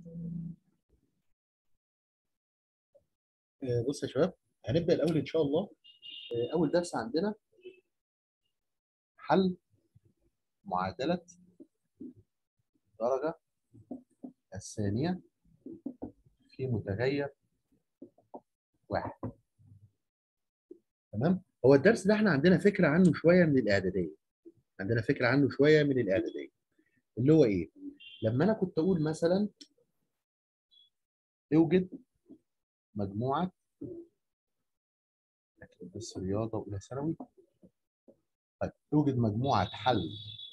آه، بص يا شباب هنبدا الاول ان شاء الله آه، اول درس عندنا حل معادله الدرجه الثانيه في متغير واحد تمام هو الدرس ده احنا عندنا فكره عنه شويه من الاعداديه عندنا فكره عنه شويه من الاعداديه اللي هو ايه لما انا كنت اقول مثلا اوجد مجموعه اكتب بس رياضه اولى ثانوي طيب توجد مجموعه حل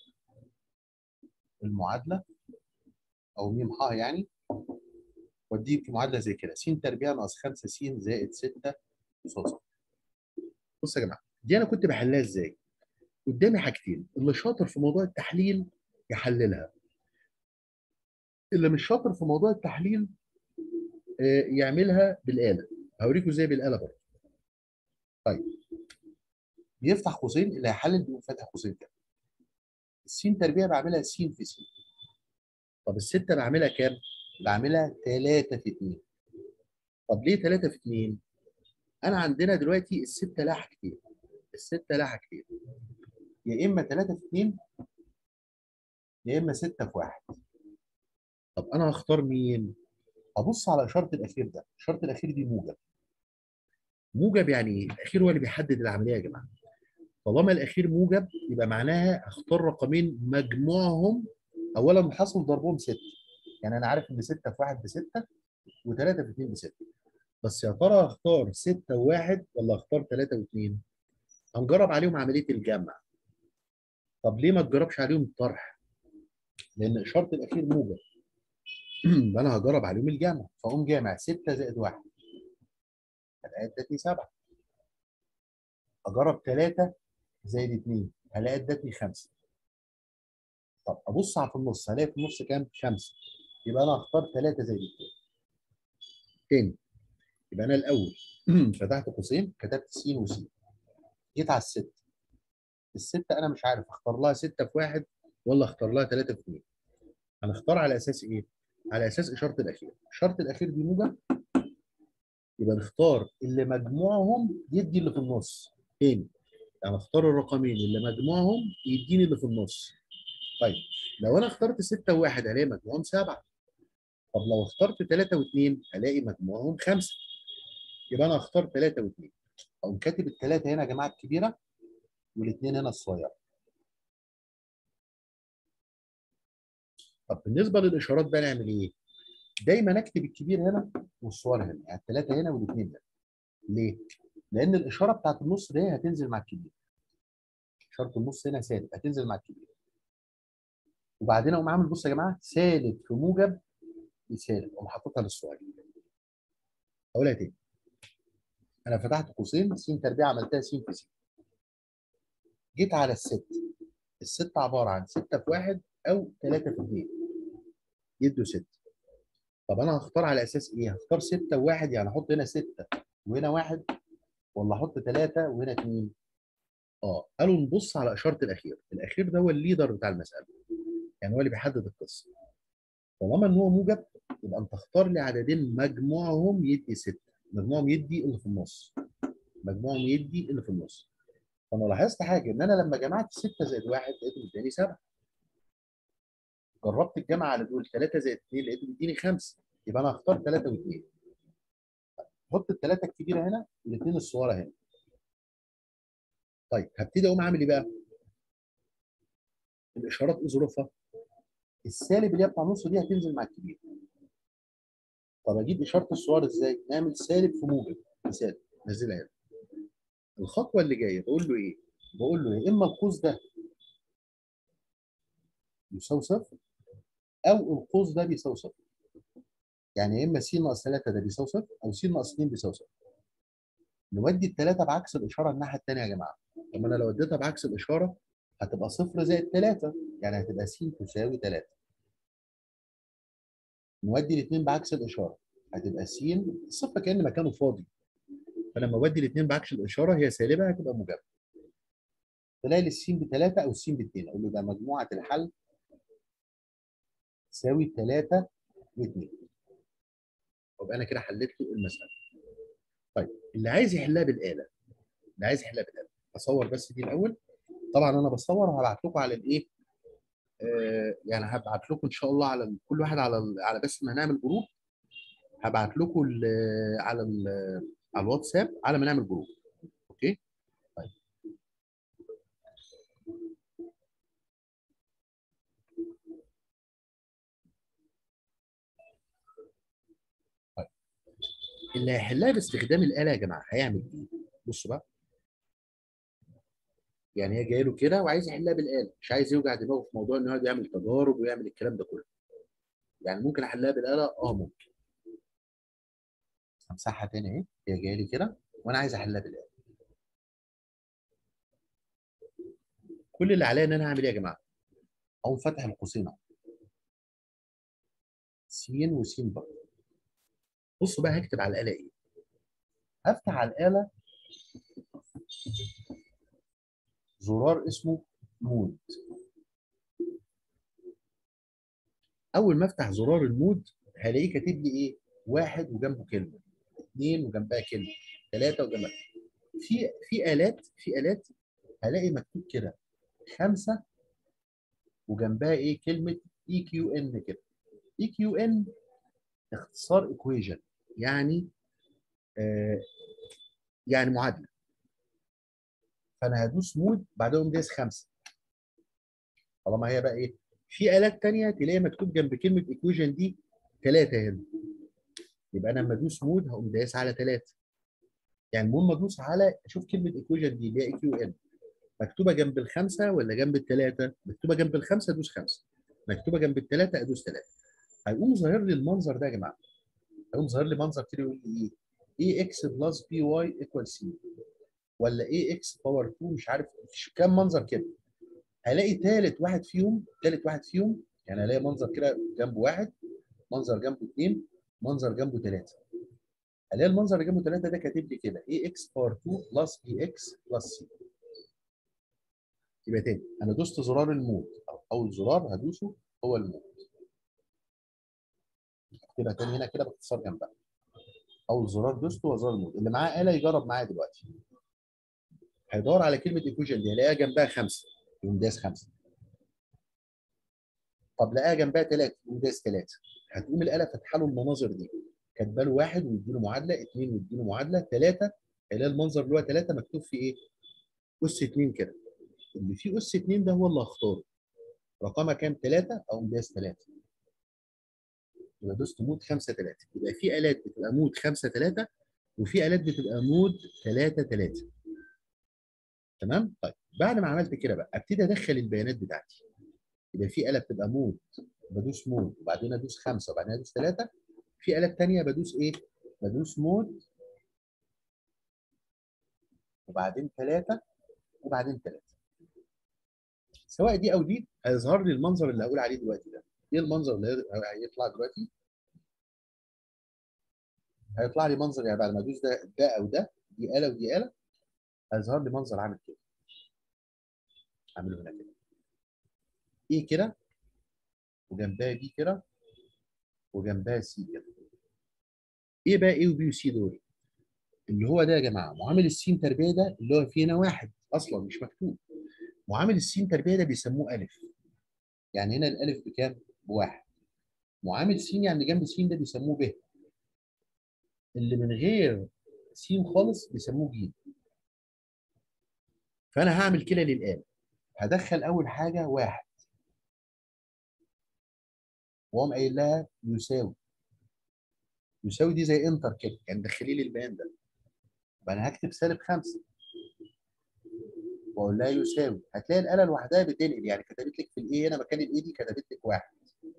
المعادله او ميم ح يعني واديك معادله زي كده س تربيع ناقص 5 س زائد 6 يساوي صفر. بص يا جماعه دي انا كنت بحلها ازاي؟ قدامي حاجتين اللي شاطر في موضوع التحليل يحللها اللي مش شاطر في موضوع التحليل آه، يعملها بالاله هوريكم ازاي بالاله برضه طيب بيفتح قوسين اللي هيحلل بيقوم فاتح قوسين كده السين تربيع بعملها س في س طب الستة بعملها كام؟ بعملها 3 في 2 طب ليه 3 في 2 انا عندنا دلوقتي الستة لها حاجتين الستة لها حاجتين يا اما 3 في 2 يا اما 6 في 1 طب انا هختار مين ابص على اشاره الاخير ده اشاره الاخير دي موجب موجب يعني ايه الاخير هو اللي بيحدد العمليه يا جماعه طالما الاخير موجب يبقى معناها اختار رقمين مجموعهم اولا محصل ضربهم 6 يعني انا عارف ان 6 في 1 ب 6 و3 في 2 ب 6 بس يا ترى اختار 6 و1 ولا اختار 3 و2 هنجرب عليهم عمليه الجمع طب ليه ما تجربش عليهم الطرح لان اشاره الاخير موجب انا هجرب عليهم الجمع فاقوم جامع 6 زائد 1 هلاقي ادتني 7 اجرب 3 زائد 2 هلاقي ادتني 5 طب ابص على في النص هلاقي في النص كام 5 يبقى انا هختار 3 زائد 2 تاني يبقى انا الاول فتحت قوسين كتبت س وس جيت على الست الستة انا مش عارف اختار لها 6 في 1 ولا اختار لها 3 في 2 هنختار على اساس ايه؟ على اساس اشاره الاخير اشاره الاخير دي موجب يبقى نختار اللي مجموعهم يدي اللي في النص تاني يعني اختار الرقمين اللي مجموعهم يديني اللي في النص طيب لو انا اخترت 6 و1 هلاقي مجموعهم 7 طب لو اخترت 3 و2 هلاقي مجموعهم 5 يبقى انا اختار 3 و2 اقوم كاتب الثلاثه هنا يا جماعه الكبيره والاثنين هنا الصغيره طب بالنسبه للاشارات بقى نعمل ايه؟ دايما اكتب الكبير هنا والصغير هنا يعني الثلاثه هنا والاثنين هنا ليه؟ لان الاشاره بتاعت النص دي هتنزل مع الكبير اشاره النص هنا سالب هتنزل مع الكبير وبعدين اقوم عامل بص يا جماعه سالب في موجب بسالب اقوم حاططها للصغير اقولها تاني انا فتحت قوسين س تربيع عملتها س في س جيت على الست الست عباره عن 6 في 1 او 3 في 2 يدوا 6 طب انا هختار على اساس ايه؟ هختار 6 و1 يعني احط هنا 6 وهنا 1 ولا احط 3 وهنا 2 اه قالوا نبص على اشاره الاخير الاخير ده هو الليدر بتاع المساله يعني هو اللي بيحدد القصه طالما ان هو موجب يبقى انت اختار لي عددين مجموعهم يدي 6 مجموعهم يدي اللي في النص مجموعهم يدي اللي في النص فانا لاحظت حاجه ان انا لما جمعت 6 زائد 1 لقيته اداني 7 جربت الجمع على دول 3 زائد 2 لقيته بيديني 5 يبقى انا هختار 3 و2 حط الثلاثه الكبيره هنا والاثنين الصغيره هنا طيب هبتدي اقوم اعمل ايه بقى؟ الاشارات ايه ظروفها؟ السالب اللي هي بتاع النص دي هتنزل مع الكبير طب اجيب اشاره الصغير ازاي؟ نعمل سالب في موجب بسالب نزلها هنا الخطوه اللي جايه بقول له ايه؟ بقول له يا اما القوس ده يساوي صفر او القوس ده بيساوي صفر يعني يا اما س ناقص 3 ده بيساوي صفر او س ناقص 2 بيساوي صفر نودي الثلاثه بعكس الاشاره الناحيه الثانيه يا جماعه طب انا لو اديتها بعكس الاشاره هتبقى صفر زائد 3 يعني هتبقى س تساوي 3 نودي الاثنين بعكس الاشاره هتبقى س الصفر كان مكانه فاضي فلما اودي الاثنين بعكس الاشاره هي سالبه هتبقى موجبه تلاقي السين بثلاثه او السين باثنين اقول له ده مجموعه الحل تساوي 3 و2 يبقى انا كده حليت له المساله طيب اللي عايز يحلها بالاله اللي عايز يحلها بالاله اصور بس دي الاول طبعا انا بصور وهبعت لكم على الايه آه يعني هبعت لكم ان شاء الله على ال- كل واحد على ال- على بس ما هنعمل جروب هبعت لكم ال- على ال- على الواتساب على ما نعمل جروب اوكي طيب طيب اللي هيحلها باستخدام الاله يا جماعه هيعمل ايه؟ بصوا بقى يعني هي جايه له كده وعايز يحلها بالاله مش عايز يوجع دماغه في موضوع ان هو يقعد يعمل تجارب ويعمل الكلام ده كله يعني ممكن احلها بالاله اه ممكن همسحها تاني اهي هي جايه لي كده وانا عايز احلها بالاله كل اللي عليا ان انا اعمل ايه يا جماعه؟ اقوم فاتح القوسين اهو س وس بقى بصوا بقى هكتب على الاله ايه؟ هفتح على الاله زرار اسمه مود اول ما افتح زرار المود هلاقيه كاتب لي ايه؟ واحد وجنبه كلمه اثنين وجنبها كلمه ثلاثه وجنبها في في الات في الات هلاقي مكتوب كده خمسه وجنبها ايه؟ كلمه اي كيو ان كده اي كيو ان اختصار ايكويجن يعني آه يعني معادله فانا هدوس مود بعدهم دايس خمسه طالما هي بقى ايه في الات تانية تلاقي مكتوب جنب كلمه ايكويجن دي ثلاثه هنا يبقى انا لما ادوس مود هقوم دايس على ثلاثه يعني المهم ادوس على اشوف كلمه ايكويجن دي اللي هي اي كيو ان مكتوبه جنب الخمسه ولا جنب الثلاثه مكتوبه جنب الخمسه ادوس خمسه مكتوبه جنب الثلاثه ادوس ثلاثه هيقوم ظاهر لي المنظر ده يا جماعه هيقوم ظاهر لي منظر كده يقول لي ايه اي اكس بلس بي واي ايكوال سي ولا اي اكس باور 2 مش عارف مش كام منظر كده هلاقي ثالث واحد فيهم ثالث واحد فيهم يعني هلاقي منظر كده جنبه واحد منظر جنبه اثنين منظر جنبه ثلاثه هلاقي المنظر اللي جنبه ثلاثه ده كاتب لي كده اي اكس باور 2 بلس اي اكس بلس سي يبقى تاني انا دوست زرار المود او اول زرار هدوسه هو المود كده تاني هنا كده باختصار جنبها اول زرار دوسته هو زرار المود اللي معاه آلة يجرب معايا دلوقتي هيدور على كلمه ايكويشن دي هيلاقيها جنبها خمسه يقوم داس خمسه طب لقاها جنبها ثلاثه يقوم داس ثلاثه هتقوم الاله فاتحه له المناظر دي كاتبه له واحد ويديله معادله اثنين ويديله معادله ثلاثه هيلاقي المنظر اللي هو ثلاثه مكتوب فيه ايه؟ اس اثنين كده اللي فيه اس اثنين ده هو اللي هختاره رقمها كام؟ ثلاثه اقوم داس ثلاثه يبقى دوست مود 5 3 يبقى في الات بتبقى مود 5 3 وفي الات بتبقى مود 3 3 تمام؟ طيب بعد ما عملت كده بقى ابتدي ادخل البيانات بتاعتي يبقى في اله بتبقى مود بدوس مود وبعدين ادوس 5 وبعدين ادوس 3 في الات ثانيه بدوس ايه؟ بدوس مود وبعدين 3 وبعدين 3 سواء دي او دي هيظهر لي المنظر اللي هقول عليه دلوقتي ده ايه المنظر اللي هيطلع دلوقتي هيطلع لي منظر يعني بعد ما ادوس ده ده او ده دي اله ودي اله هيظهر لي منظر عامل كده اعمله هنا كده ايه كده وجنبها بي كده وجنبها سي كده ايه بقى ايه وبي وسي دول اللي هو ده يا جماعه معامل السين تربيه ده اللي هو فيه هنا واحد اصلا مش مكتوب معامل السين تربيه ده بيسموه الف يعني هنا الالف بكام؟ بواحد معامل س يعني جنب س ده بيسموه ب اللي من غير س خالص بيسموه ج فانا هعمل كده للآلة هدخل اول حاجه واحد واقوم قايل لها يساوي يساوي دي زي انتر كده يعني دخلي لي البيان ده يبقى انا هكتب سالب خمسه واقول لها يساوي هتلاقي الاله لوحدها بتنقل يعني كتبت لك في الايه هنا مكان الايه دي كتبت لك واحد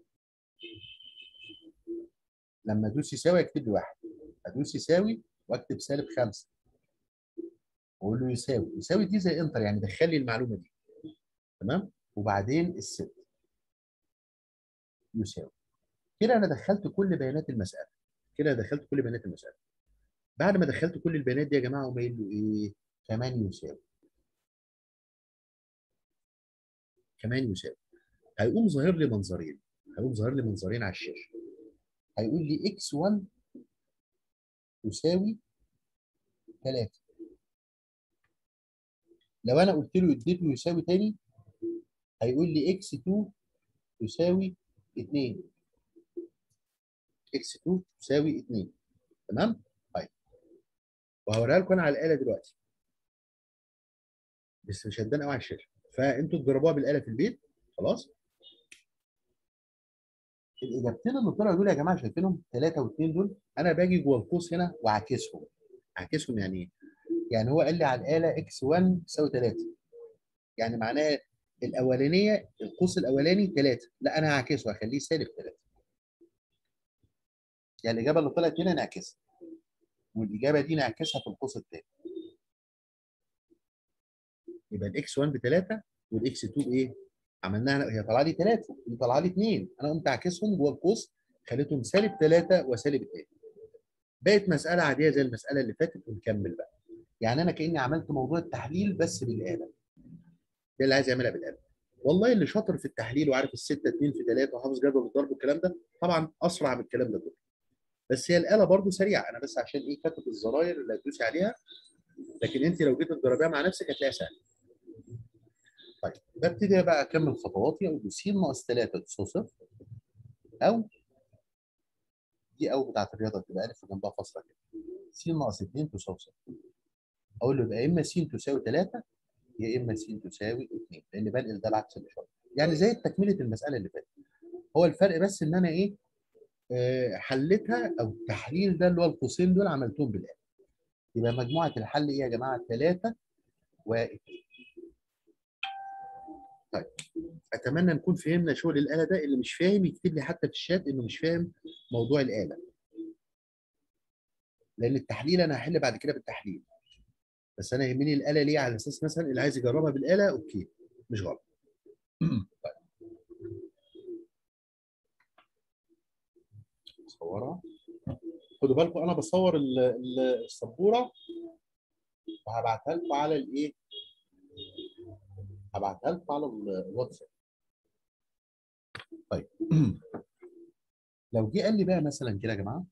لما ادوس يساوي اكتب لي واحد ادوس يساوي واكتب سالب خمسه واقول له يساوي يساوي دي زي انتر يعني دخل لي المعلومه دي تمام وبعدين الست يساوي كده انا دخلت كل بيانات المساله كده دخلت كل بيانات المساله بعد ما دخلت كل البيانات دي يا جماعه قوم قايل له ايه كمان يساوي كمان يساوي هيقوم ظاهر لي منظرين هيقوم ظاهر لي منظرين على الشاشه هيقول لي x1 تساوي 3 لو انا قلت له اديت له يساوي تاني هيقول لي اكس 2 تساوي 2 اكس 2 تساوي 2 تمام؟ طيب وهوريها لكم انا على الاله دلوقتي بس مش هتبان قوي على الشاشه فانتوا تجربوها بالاله في البيت خلاص الاجابتين اللي طلعوا دول يا جماعه شايفينهم 3 و2 دول انا باجي جوه القوس هنا واعكسهم اعكسهم يعني ايه؟ يعني هو قال لي على الاله اكس 1 تساوي 3 يعني معناها الاولانيه القوس الاولاني 3 لا انا هعكسه هخليه سالب 3 يعني الاجابه اللي طلعت هنا نعكسها والاجابه دي نعكسها في القوس الثاني يبقى الاكس 1 ب 3 والاكس 2 بايه؟ عملناها هي طالعه لي 3 دي طالعه لي 2 انا قمت اعكسهم جوه القوس خليتهم سالب 3 وسالب 2 بقت مساله عاديه زي المساله اللي فاتت ونكمل بقى يعني انا كاني عملت موضوع التحليل بس بالاله ده اللي عايز يعملها بالاله والله اللي شاطر في التحليل وعارف الستة 2 في 3 وحافظ جدول الضرب والكلام ده طبعا اسرع من الكلام ده كله بس هي الاله برضو سريعه انا بس عشان ايه كاتب الزراير اللي هتدوسي عليها لكن انت لو جيت تجربيها مع نفسك هتلاقيها سهله طيب ببتدي بقى اكمل خطواتي اقول س ناقص 3 تساوي صفر او دي او بتاعت الرياضه تبقى الف وجنبها فاصله كده س ناقص 2 تساوي صفر اقول له يبقى يا اما س تساوي 3 يا اما س تساوي 2 لان بنقل ده بعكس الاشاره يعني زي تكمله المساله اللي فاتت هو الفرق بس ان انا ايه آه حلتها او التحليل ده اللي هو القوسين دول عملتهم بالاله يبقى مجموعه الحل ايه يا جماعه 3 و2 طيب اتمنى نكون فهمنا شغل الاله ده اللي مش فاهم يكتب لي حتى في الشات انه مش فاهم موضوع الاله لان التحليل انا هحل بعد كده بالتحليل بس انا يهمني الاله ليه على اساس مثلا اللي عايز يجربها بالاله اوكي مش غلط طيب صورها خدوا بالكم انا بصور السبوره وهبعتها لكم على الايه هبعتها لكم على الواتساب طيب لو جه قال لي بقى مثلا كده يا جماعه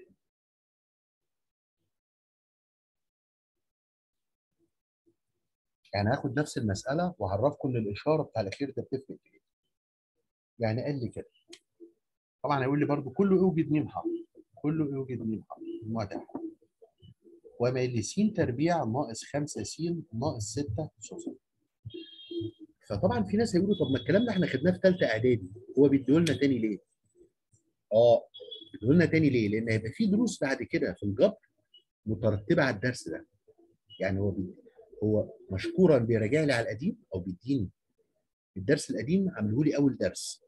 يعني هاخد نفس المساله وهعرفكم ان الاشاره بتاع الاخير ده بتفرق في ايه يعني قال لي كده طبعا هيقول لي برضو كله اوجد ميم حرف كله اوجد ميم حرف المعتمد وما لي س تربيع ناقص 5 س ناقص 6 صفر فطبعا في ناس هيقولوا طب ما الكلام ده احنا خدناه في ثالثه اعدادي هو بيديهولنا تاني ليه؟ اه بيديهولنا تاني ليه؟ لان هيبقى في دروس بعد كده في الجبر مترتبه على الدرس ده يعني هو بي... هو مشكورا بيراجع لي على القديم او بيديني الدرس القديم عمله لي اول درس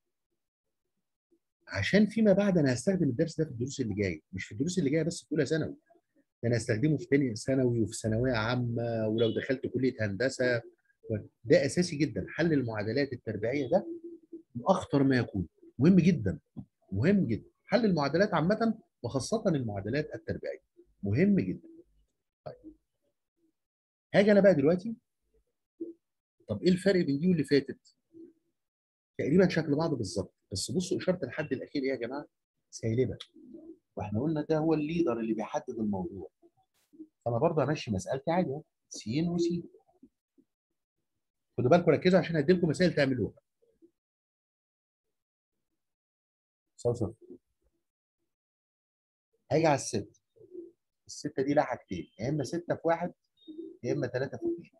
عشان فيما بعد انا هستخدم الدرس ده في الدروس اللي جايه مش في الدروس اللي جايه بس في اولى ثانوي ده انا هستخدمه في ثانيه ثانوي وفي ثانويه عامه ولو دخلت كليه هندسه ده اساسي جدا حل المعادلات التربيعيه ده اخطر ما يكون مهم جدا مهم جدا حل المعادلات عامه وخاصه المعادلات التربيعيه مهم جدا طيب هاجي انا بقى دلوقتي طب ايه الفرق بين دي واللي فاتت تقريبا شكل بعض بالظبط بس بصوا اشاره الحد الاخير ايه يا جماعه سالبه واحنا قلنا ده هو الليدر اللي بيحدد الموضوع فانا برضه همشي مسالتي عادي اهو س وس خدوا بالكم ركزوا عشان هدي لكم مسائل تعملوها صفر صفر هاجي على الست الستة دي لها حاجتين يا اما ستة في واحد يا اما ثلاثة في اثنين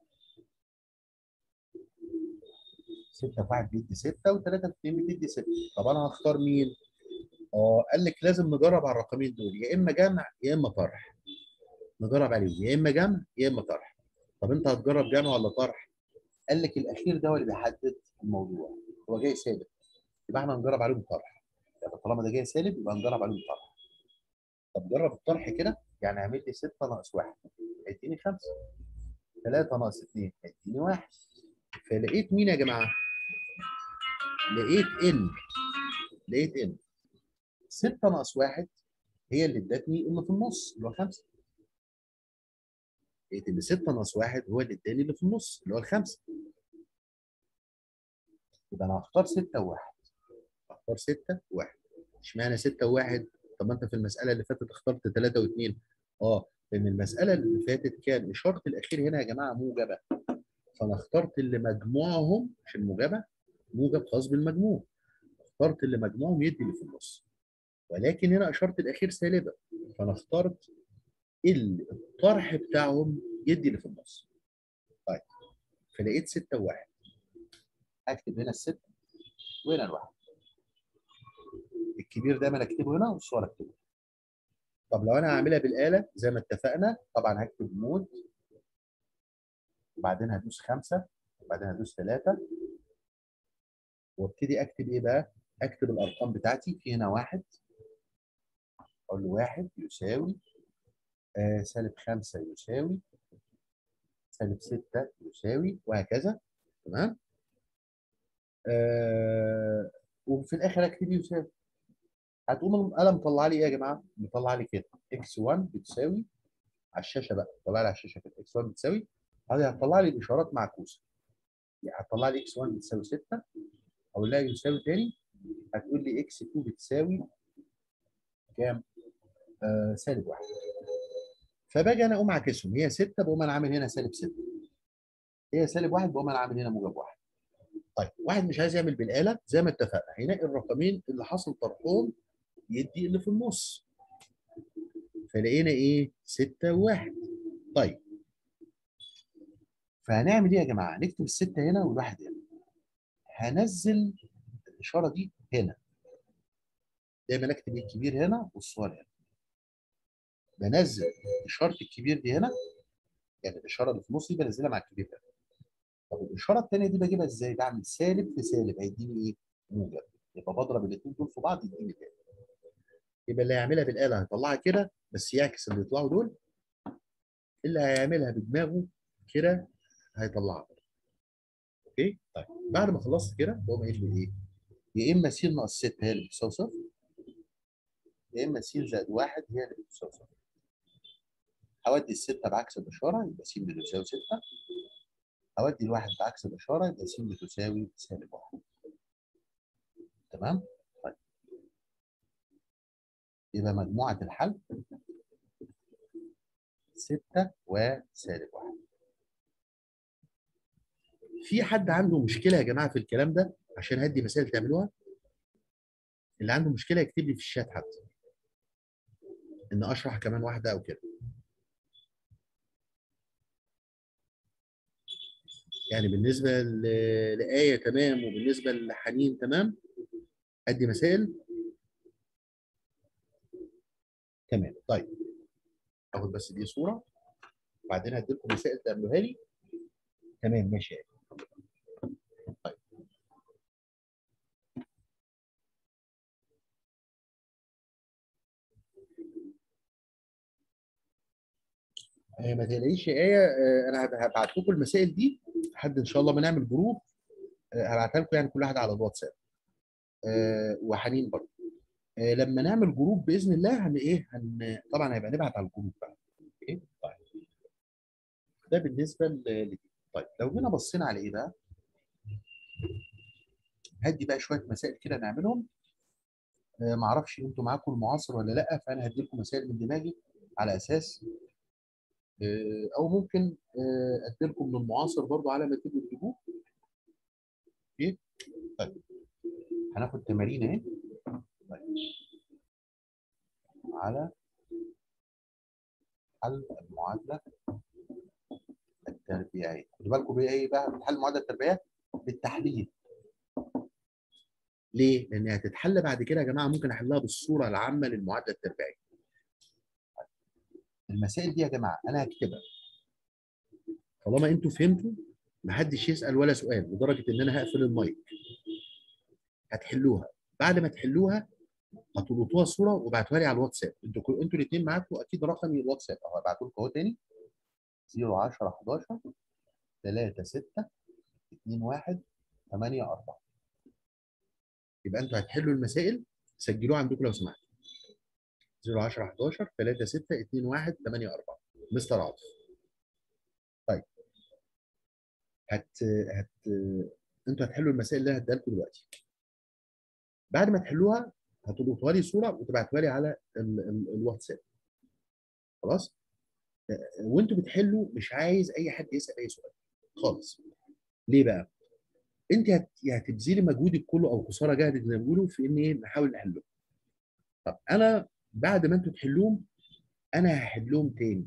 ستة في واحد بيدي ستة وثلاثة في اثنين بتدي ستة طب انا هختار مين؟ اه قال لك لازم نجرب على الرقمين دول يا اما جمع يا اما طرح نجرب عليهم يا اما جمع يا اما طرح طب انت هتجرب جمع ولا طرح؟ قال لك الاخير ده هو اللي بيحدد الموضوع هو جاي سالب يبقى احنا هنجرب عليهم طرح يعني طالما ده جاي سالب يبقى هنجرب عليهم طرح طب جرب الطرح كده يعني اعمل لي 6 ناقص 1 هيديني 5 3 ناقص 2 هيديني 1 فلقيت مين يا جماعه؟ لقيت ان لقيت ان 6 ناقص 1 هي اللي ادتني اللي في النص اللي هو 5 لقيت ان 6 ناقص 1 هو اللي اداني اللي في النص اللي هو الخمسه يبقى انا هختار 6 و1 هختار 6 و1 اشمعنى 6 و1 طب ما انت في المساله اللي فاتت اخترت 3 و2 اه لان المساله اللي فاتت كان اشاره الاخير هنا يا جماعه موجبه فانا اخترت اللي مجموعهم مش الموجبه موجب خاص بالمجموع اخترت اللي مجموعهم يدي اللي في النص ولكن هنا اشاره الاخير سالبه فانا اخترت اللي الطرح بتاعهم يدي اللي في النص طيب فلقيت 6 و1 اكتب هنا الستة وهنا الواحد الكبير دايما اكتبه هنا والصغير اكتبه طب لو انا هعملها بالاله زي ما اتفقنا طبعا هكتب مود وبعدين هدوس خمسه وبعدين هدوس ثلاثه وابتدي اكتب ايه بقى؟ اكتب الارقام بتاعتي في هنا واحد اقول له واحد يساوي آه سالب خمسه يساوي سالب سته يساوي وهكذا تمام؟ آه وفي الاخر اكتب يساوي هتقوم القلم مطلع لي ايه يا جماعه؟ مطلع لي كده اكس 1 بتساوي على الشاشه بقى طلع لي على الشاشه كده اكس 1 بتساوي هذه هتطلع لي الاشارات معكوسه يعني هتطلع لي اكس 1 بتساوي 6 او لا يساوي تاني هتقول لي اكس 2 بتساوي كام؟ آه سالب 1 فباجي انا اقوم عاكسهم هي 6 بقوم انا عامل هنا سالب 6 هي سالب 1 بقوم انا عامل هنا موجب 1 طيب واحد مش عايز يعمل بالاله زي ما اتفقنا هينقي الرقمين اللي حصل طرحهم يدي اللي في النص فلقينا ايه 6 و1 طيب فهنعمل ايه يا جماعه نكتب الستة هنا والواحد هنا هنزل الاشاره دي هنا دايما اكتب الكبير هنا والصغير هنا بنزل اشاره الكبير دي هنا يعني الاشاره اللي في النص دي بنزلها مع الكبير هنا طب الاشاره الثانيه دي بجيبها ازاي بعمل سالب في سالب هيديني ايه موجب يبقى بضرب الاثنين دول في بعض يديني تاني يبقى اللي هيعملها بالاله هيطلعها كده بس يعكس اللي يطلعوا دول اللي هيعملها بدماغه كده هيطلعها اوكي طيب بعد ما خلصت كده بقوم قايل لي ايه يا اما س ناقص 6 هي اللي بتساوي صفر يا اما س زائد 1 هي اللي بتساوي صفر هودي الستة بعكس الإشارة يبقى س بتساوي 6 هودي الواحد بعكس الإشارة يبقى س بتساوي سالب 1 تمام؟ طيب يبقى مجموعة الحل 6 وسالب 1 في حد عنده مشكله يا جماعه في الكلام ده عشان هدي مسائل تعملوها اللي عنده مشكله يكتب لي في الشات حتى ان اشرح كمان واحده او كده يعني بالنسبه ل- لآية تمام وبالنسبه لحنين تمام ادي مسائل تمام طيب اخد بس دي صوره وبعدين هدي لكم مسائل تعملوها لي تمام ماشي يا طيب آه، ما تقلقيش يا آية آه، أنا هب- هبعت لكم المسائل دي لحد إن شاء الله ما نعمل جروب آه، هبعتها لكم يعني كل واحد على الواتساب آه، وحنين برضه آه، لما نعمل جروب بإذن الله هن إيه هن طبعا هيبقى نبعت على الجروب بقى أوكي طيب ده بالنسبة ل لدي. طيب لو جينا بصينا على إيه بقى هدي بقى شوية مسائل كده نعملهم آه، معرفش انتوا معاكم المعاصر ولا لا فانا هدي لكم مسائل من دماغي على اساس آه، او ممكن آه، ادي لكم من المعاصر برضو على ما تيجوا تجيبوه اوكي طيب هناخد تمارين اهي طيب. على حل المعادله التربيعيه خدوا بالكم بايه ايه بقى بتحل المعادله التربيعيه بالتحليل ليه؟ لان هتتحل بعد كده يا جماعه ممكن احلها بالصوره العامه للمعادله التربيعيه المسائل دي يا جماعه انا هكتبها طالما انتوا فهمتوا محدش يسال ولا سؤال لدرجه ان انا هقفل المايك هتحلوها بعد ما تحلوها هتلقطوها صوره وابعتوها لي على الواتساب انتوا كل- انتوا الاثنين معاكم اكيد رقمي الواتساب اهو هبعته لكم اهو تاني 010 11 3 6 2 1 8 4 يبقى انتوا هتحلوا المسائل سجلوها عندكم لو سمحتوا 010 11 3 6 2 1 8 4 مستر عاطف طيب هت هت انتوا هتحلوا المسائل اللي انا هديها لكم دلوقتي بعد ما تحلوها هتلقطها لي صوره وتبعتها لي على ال ال الواتساب خلاص وانتوا بتحلوا مش عايز اي حد يسال اي سؤال خالص ليه بقى انت هت... هتبذلي مجهودك كله او قصارى جهدك زي ما بيقولوا في ان ايه نحاول نحلهم طب انا بعد ما انتوا تحلوهم انا هحلهم تاني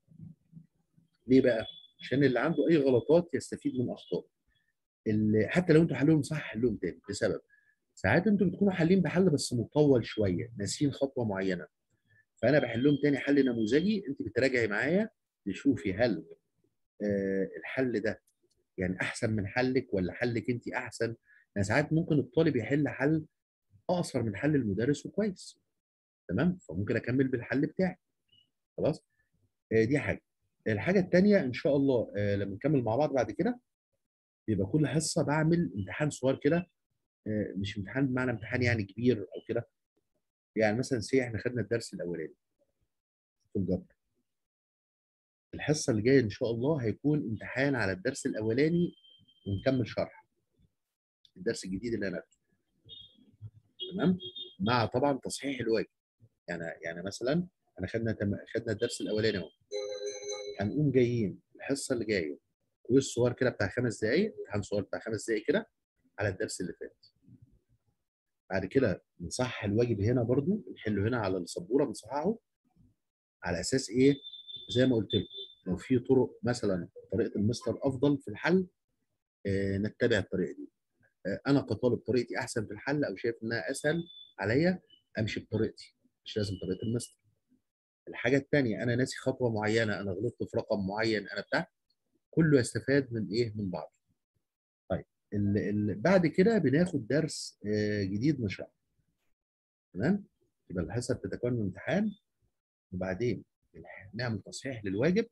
ليه بقى عشان اللي عنده اي غلطات يستفيد من اخطاء اللي حتى لو انتوا حلوهم صح حلهم تاني لسبب ساعات انتوا بتكونوا حالين بحل بس مطول شويه ناسيين خطوه معينه فانا بحلهم تاني حل نموذجي انت بتراجعي معايا تشوفي هل آه الحل ده يعني احسن من حلك ولا حلك انت احسن يعني ساعات ممكن الطالب يحل حل اقصر من حل المدرس وكويس تمام فممكن اكمل بالحل بتاعي خلاص آه دي حاجه الحاجه الثانيه ان شاء الله آه لما نكمل مع بعض بعد كده بيبقى كل حصه بعمل امتحان صغير كده آه مش امتحان بمعنى امتحان يعني كبير او كده يعني مثلا سي احنا خدنا الدرس الاولاني في الجبر الحصه اللي جايه ان شاء الله هيكون امتحان على الدرس الاولاني ونكمل شرح الدرس الجديد اللي انا هاخده تمام مع طبعا تصحيح الواجب يعني يعني مثلا انا خدنا تم... خدنا الدرس الاولاني اهو هنقوم جايين الحصه اللي جايه كويز صغير كده بتاع خمس دقائق امتحان صغير بتاع خمس دقائق كده على الدرس اللي فات بعد كده نصحح الواجب هنا برضو نحله هنا على السبوره بنصححه على اساس ايه زي ما قلت لكم لو في طرق مثلا طريقه المستر افضل في الحل آه نتبع الطريقه دي آه انا كطالب طريقتي احسن في الحل او شايف انها اسهل عليا امشي بطريقتي مش لازم طريقه المستر الحاجه الثانيه انا ناسي خطوه معينه انا غلطت في رقم معين انا بتاع كله يستفاد من ايه من بعض طيب ال ال بعد كده بناخد درس آه جديد نشرحه تمام يبقى الحصه بتتكون من امتحان وبعدين نعمل تصحيح للواجب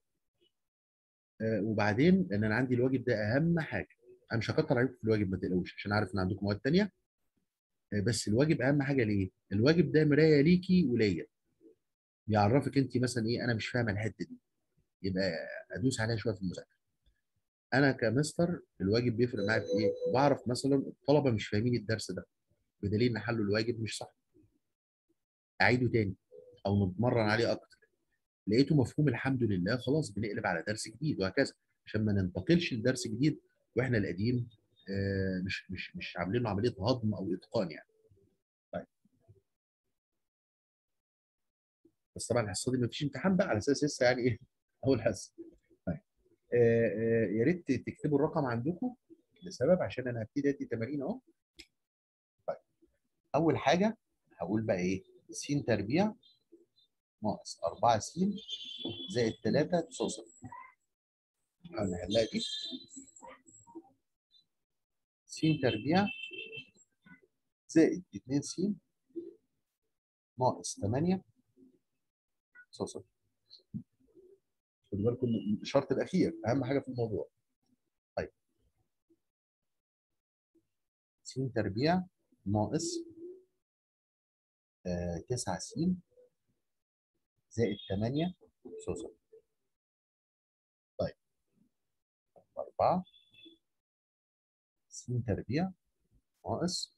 آه وبعدين لان انا عندي الواجب ده اهم حاجه انا مش هكتر عليكم في الواجب ما تقلقوش عشان عارف ان عندكم مواد ثانيه آه بس الواجب اهم حاجه ليه؟ الواجب ده مرايه ليكي وليا بيعرفك انت مثلا ايه انا مش فاهمه الحته دي يبقى ادوس عليها شويه في المذاكره انا كمستر الواجب بيفرق معايا في ايه؟ بعرف مثلا الطلبه مش فاهمين الدرس ده بدليل ان حلوا الواجب مش صح اعيده تاني او نتمرن عليه اكتر لقيته مفهوم الحمد لله خلاص بنقلب على درس جديد وهكذا عشان ما ننتقلش لدرس جديد واحنا القديم آه مش مش مش عاملين له عمليه هضم او اتقان يعني. طيب. بس طبعا الحصه دي ما فيش امتحان بقى على اساس لسه يعني ايه اول حصه. طيب. آه آه يا ريت تكتبوا الرقم عندكم لسبب عشان انا هبتدي ادي تمارين اهو. طيب. اول حاجه هقول بقى ايه؟ س تربيع ناقص 4 س زائد 3 تساوي صفر. نحاول نحلها دي. س تربيع زائد 2 س ناقص 8 تساوي صفر. خدوا بالكم من الشرط الأخير أهم حاجة في الموضوع. طيب. س تربيع ناقص 9 س زائد 8 تساوي صفر. طيب 4 س تربيع ناقص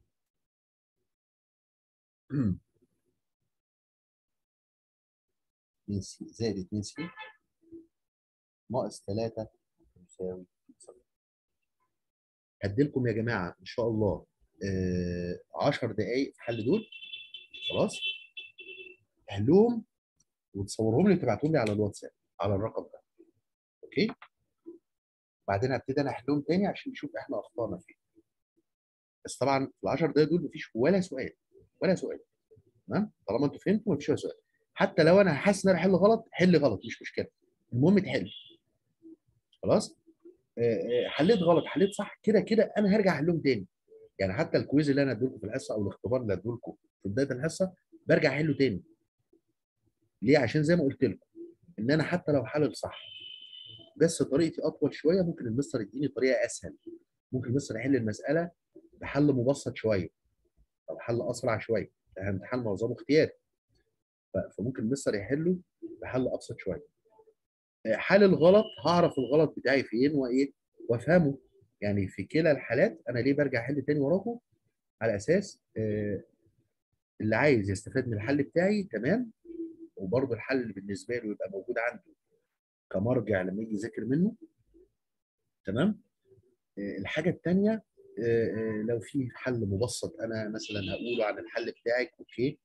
اتنين س زائد 2 س ناقص 3 يساوي صفر. هديلكم يا جماعه ان شاء الله 10 دقائق في حل دول خلاص تحلوهم وتصورهم لي وتبعتهم لي على الواتساب على الرقم ده اوكي بعدين هبتدي انا احلهم تاني عشان نشوف احنا اخطانا فين بس طبعا في ال 10 دقايق دول مفيش ولا سؤال ولا سؤال تمام طالما انتوا فهمتوا مفيش ولا سؤال حتى لو انا حاسس ان انا بحل غلط حل غلط مش مشكله المهم تحل خلاص آه حليت غلط حليت صح كده كده انا هرجع احلهم تاني يعني حتى الكويز اللي انا اديلكم في الحصه او الاختبار اللي اديلكم في بدايه الحصه برجع احله تاني ليه عشان زي ما قلت لكم ان انا حتى لو حلل صح بس طريقتي اطول شويه ممكن المستر يديني طريقه اسهل ممكن المستر يحل المساله بحل مبسط شويه او حل اسرع شويه ده امتحان معظمه اختياري فممكن المستر يحله بحل ابسط شويه حل الغلط هعرف الغلط بتاعي فين وايه وافهمه يعني في كلا الحالات انا ليه برجع احل تاني وراكم على اساس اللي عايز يستفاد من الحل بتاعي تمام وبرضه الحل اللي بالنسبه له يبقى موجود عنده كمرجع لما يجي يذاكر منه تمام آه، الحاجه الثانيه لو في حل مبسط انا مثلا هقوله عن الحل بتاعك اوكي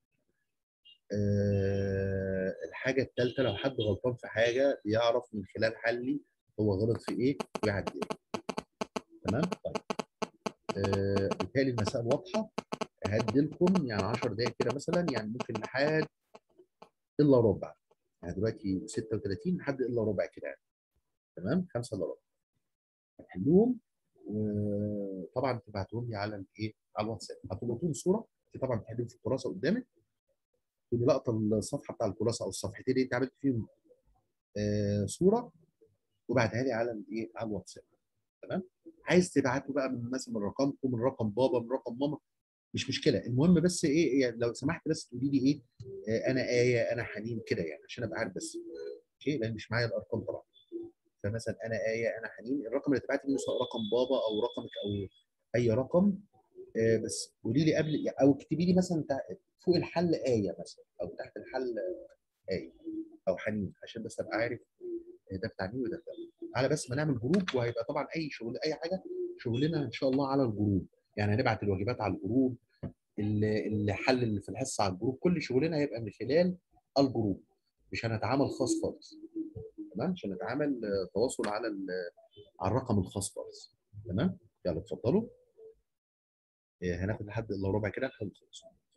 آه، الحاجه الثالثه لو حد غلطان في حاجه يعرف من خلال حلي هو غلط في ايه ويعدل تمام طيب آه، بالتالي المسائل واضحه هدي لكم يعني 10 دقائق كده مثلا يعني ممكن لحد الا ربع يعني دلوقتي 36 لحد الا ربع كده يعني تمام 5 الا ربع هتحلوهم وطبعا تبعتوهم لي على الايه على الواتساب هتلقطوا صوره انت طبعا بتحلهم في الكراسه قدامك تقولي لقطه الصفحه بتاع الكراسه او الصفحتين اللي انت عملت فيهم آه صوره وبعتها لي على الايه على الواتساب تمام عايز تبعته بقى من مثلا من رقمكم من رقم بابا من رقم ماما مش مشكله المهم بس ايه يعني لو سمحت بس تقولي لي ايه آه انا ايه انا حنين كده يعني عشان ابقى عارف بس اوكي لان مش معايا الارقام طبعا فمثلا انا ايه انا حنين الرقم اللي تبعت منه سواء رقم بابا او رقمك او اي رقم آه بس قولي لي قبل او اكتبي لي مثلا فوق الحل ايه مثلا او تحت الحل ايه او حنين عشان بس ابقى عارف ده بتاع مين وده بتاع مين على بس ما نعمل جروب وهيبقى طبعا اي شغل اي حاجه شغلنا ان شاء الله على الجروب يعني هنبعت الواجبات على الجروب الحل اللي في الحصه على الجروب كل شغلنا هيبقى من خلال الجروب مش هنتعامل خاص خالص تمام مش هنتعامل تواصل على على الرقم الخاص خالص تمام يلا اتفضلوا هناخد لحد الا ربع كده نحاول نخلص